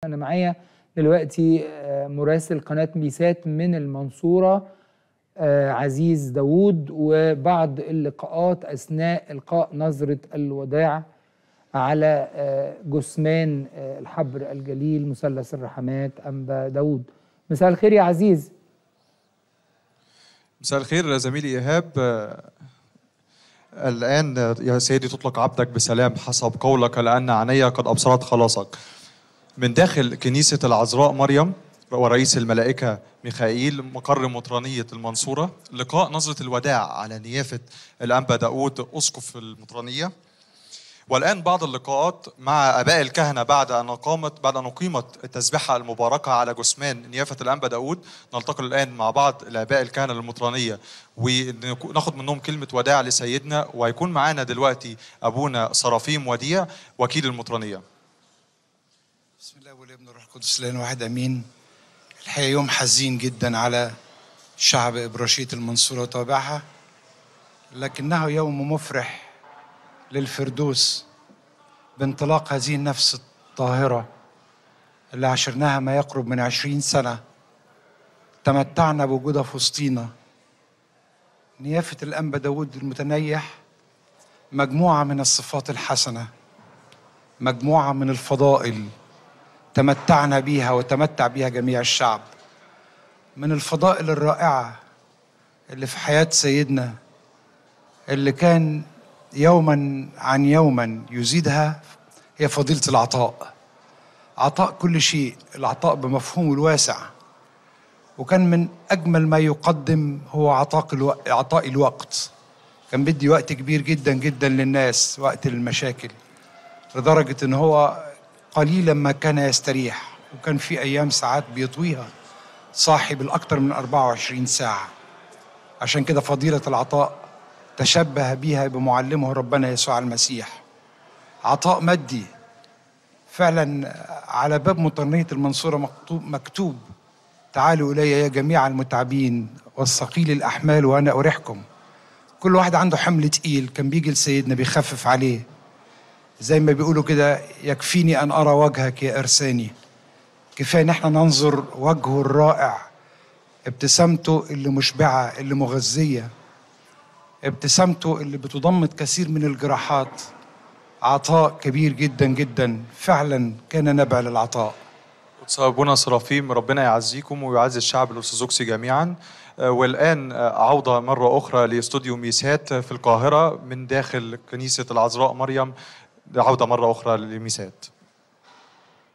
انا معايا دلوقتي آه، مراسل قناه ميسات من المنصوره آه، عزيز داوود وبعض اللقاءات اثناء القاء نظره الوداع على آه، جثمان آه، الحبر الجليل مثلث الرحمات انبا داوود مساء الخير يا عزيز مساء الخير زميلي ايهاب آه، الان يا سيدي تطلق عبدك بسلام حسب قولك لان عيني قد ابصرت خلاصك من داخل كنيسه العذراء مريم ورئيس الملائكه ميخائيل مقر مطرانيه المنصوره لقاء نظره الوداع على نيافه الانبا داود اسقف المطرانيه والان بعض اللقاءات مع اباء الكهنه بعد ان قامت بعد ان اقيمت التسبيحه المباركه على جثمان نيافه الانبا داود نلتقي الان مع بعض الاباء الكهنه المطرانيه وناخد منهم كلمه وداع لسيدنا وهيكون معانا دلوقتي ابونا صرافيم وديع وكيل المطرانيه بسم الله والابن والروح القدس الان واحد امين الحقيقه يوم حزين جدا على شعب ابراشيه المنصوره وتابعها لكنه يوم مفرح للفردوس بانطلاق هذه النفس الطاهره اللي عشرناها ما يقرب من عشرين سنه تمتعنا بوجودها في وسطينا نيافه الانبا داود المتنيح مجموعه من الصفات الحسنه مجموعه من الفضائل تمتعنا بيها وتمتع بيها جميع الشعب من الفضائل الرائعة اللي في حياة سيدنا اللي كان يوما عن يوما يزيدها هي فضيلة العطاء عطاء كل شيء العطاء بمفهومه الواسع وكان من أجمل ما يقدم هو عطاء الو... عطاء الوقت كان بدي وقت كبير جدا جدا للناس وقت المشاكل لدرجة إن هو قليلا ما كان يستريح وكان في أيام ساعات بيطويها صاحي بالأكثر من 24 ساعة عشان كده فضيلة العطاء تشبه بها بمعلمه ربنا يسوع المسيح عطاء مادي فعلا على باب مطرنية المنصورة مكتوب, مكتوب تعالوا إلي يا جميع المتعبين والثقيل الأحمال وأنا أريحكم كل واحد عنده حمل تقيل كان بيجي لسيدنا بيخفف عليه زي ما بيقولوا كده يكفيني ان ارى وجهك يا ارساني كفايه ان احنا ننظر وجهه الرائع ابتسامته اللي مشبعه اللي مغذيه ابتسامته اللي بتضمد كثير من الجراحات عطاء كبير جدا جدا فعلا كان نبع للعطاء قدس ابونا صرافيم ربنا يعزيكم ويعزي الشعب الارثوذكسي جميعا آه، والان آه، عوده مره اخرى لاستوديو ميسات في القاهره من داخل كنيسه العذراء مريم عوده مره اخرى لميسات